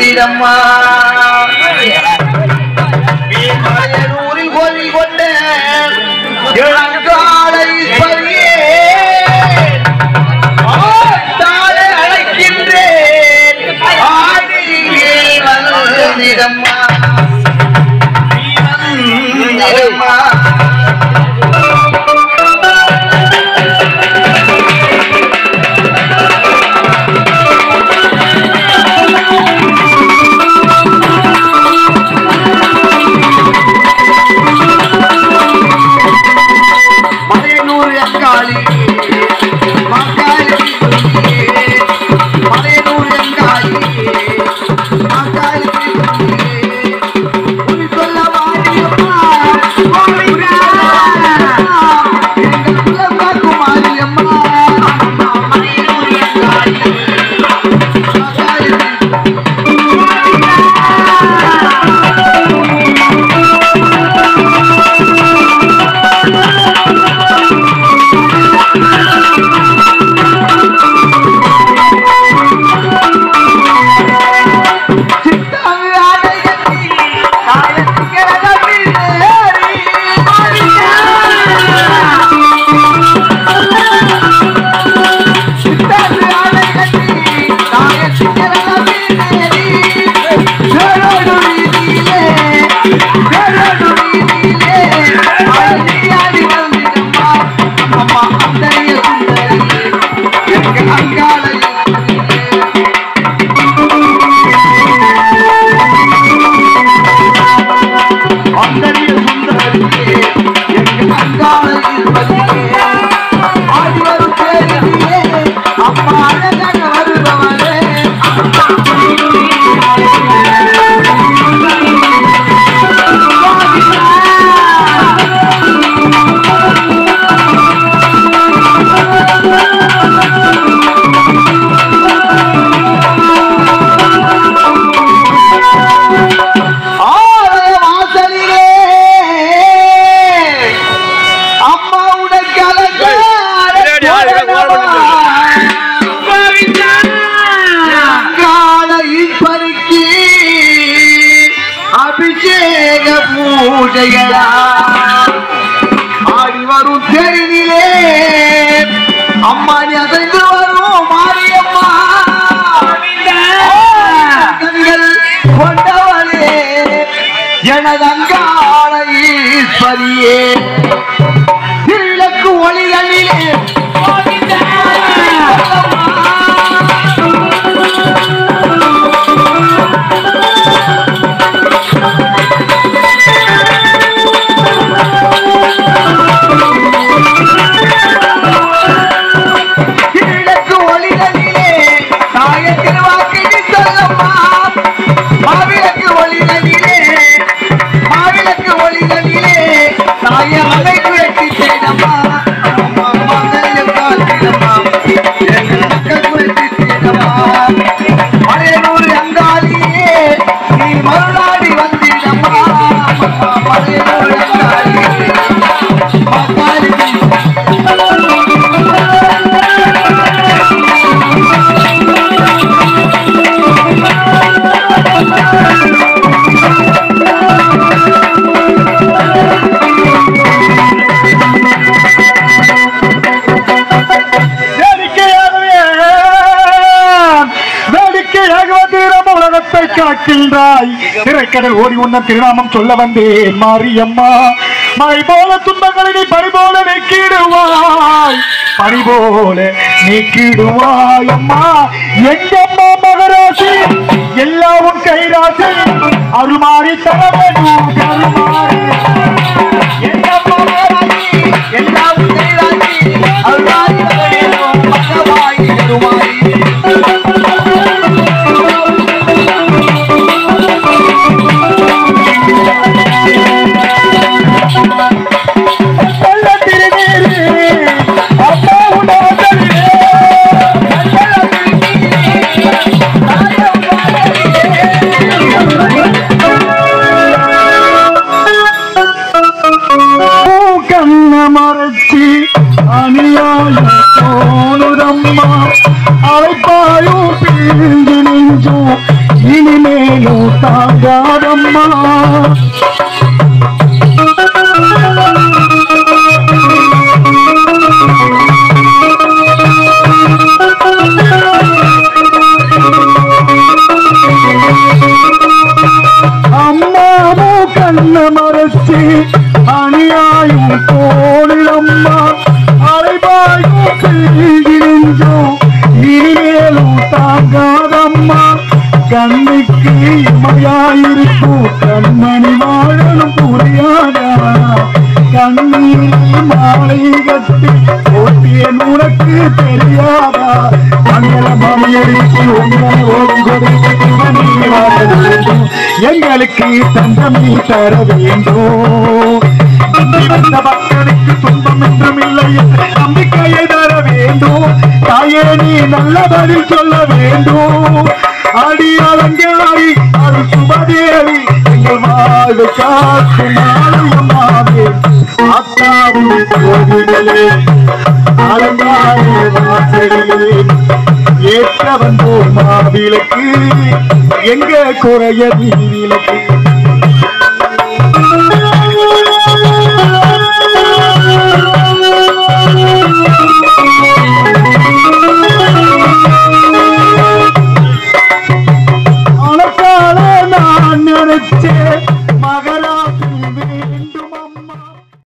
வந்திடம்மா மலையனூரில் கோவில் கொண்ட இளங்காலை பரியே ஆத்தாலே அழைக்கின்றேன் ஆடியே வந்திடம்மா வந்திடம்மா மலையனூர் அங்காளி மக்காளி மலையனூர் அங்காளி மக்காளி உன் சொல்ல வாடியம்மா குமாரியம்மா மலையனூர் அங்காளி மக்காளி சித்தாங்கு ஆடையத்தி காயத்திக்கிறதமிழ் ஏறி சித்தாங்கு ஆடையத்தி காயத்திக்கிறதமிழ் ஏறி சேரோடு வீதியிலே சேரோடு வீதியிலே ஆடி ஆடி வந்திடம்மா அம்மா அந்தரிய சுந்தரியே எங்க அங்காளையில் அந்தரிய சுந்தரியே எங்கள் அங்காளையில் பதியே ஆடி வரும் தேரியே அம்மா அழகாக வருபவரே ஆலய வாசலிலே அம்மா உனக்கு காலையில் பருக்கி அபிஷேக பூஜைகளா ஆடி வரும் தெருவிலே அம்மா நீ அசைந்து வரும் மாரியம்மா கண்கள் கொண்டவளே எனது அங்காள ஈஸ்வரியே திருவிளக்கு ஒளிகளிலே திருவிளக்கு ஒளிகளிலே தாய திருவாக்கினி சொல்லம்மா மாவிளக்கு ஒளிகளிலே மாவிளக்கு ஒளிகளிலே தாய அலைக்கு வெட்டி செய்தம்மா அம்மா மகளையும் காத்திடம்மா எங்கள் மக்கள் வெட்டி செய்தம்மா மலையனூர் அங்காளியே நீ மறுநாடி வந்திடம்மா அம்மா மலையனூர் அங்காளியே மக்காளி வேடிக்கையாகவே வேடிக்கையாக வந்து நம்ம உலகத்தை காக்கின்றாய் திரைக்கடல் ஓடி உன்னம் திருநாமம் சொல்ல வந்தேன் மாரியம்மா மழை போல துன்பங்களை நீ பறி போல நீக்கிடுவாய் பறி போல நீக்கிடுவாய் அம்மா எங்கம்மா மகராசி எல்லாம் உன் கைராசி அருள்மாறி தர வேண்டும் கருமாறி எங்கம்மா மகாராணி, எல்லாம் கைராசி, அருளாய் வரவேணும், பகவாய் பெருமாய். நல்ல திருநீரு அப்பா உணவதிலே கண்ணுக்கு இமையாயிருக்கும் கண்மணி வாழணும் புரியாதா கண்ணீரில் மாலை கட்டி ஓட்டியன் உனக்கு தெரியாதா மங்கள மாமியடிக்கு உங்களை ஓடி கொடுத்து நீ வாழ வேண்டும் எங்களுக்கு தந்தமே தர வேண்டும் நம்பி வந்த மக்களுக்கு துன்பம் என்றும் இல்லை என்ற நம்பிக்கையை தர வேண்டும் தாயே நீ நல்ல பதில் சொல்ல வேண்டும் அடி அலங்காரி அது சுபதேவி எங்கள் வாழ்வு காக்கும் மாலையம்மாவே ஆத்தாவின் கோவிலே அலங்காரி வாசலிலே ஏற்ற வந்தோம் மாவிளக்கு எங்க குறைய நீ விளக்கு